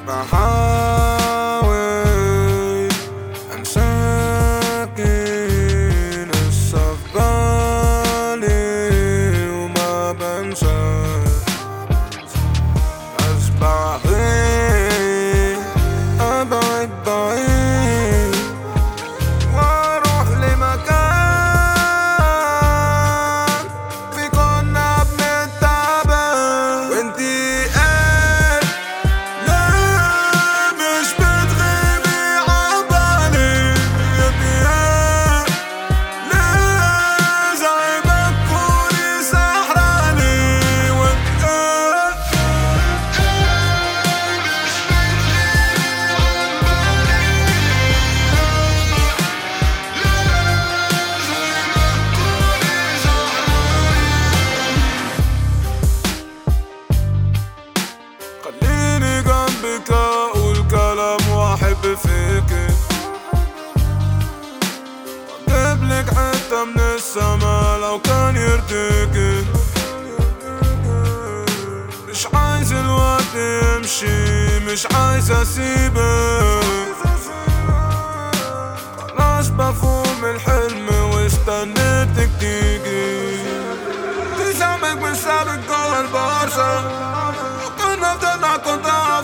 بحاول انساكي لسه في بالي وما بنساك اسبح غير ابعد بعيد واروح لمكان في كنا بنتقابل وانتي ايه ليه مش بتغيبي عبالي يا بيه ليه زي ما تكوني سحراني وانت ايه خليني جنبك اقول كلام واحب فيك اجيب لك حتة من السما لو كان يرضيك مش عايز الوقت يمشي مش عايز اسيبك خلاص بفهم الحلم واستنيتك تيجي تسامك من سابق جوه البورصة كنا فضلنا كنت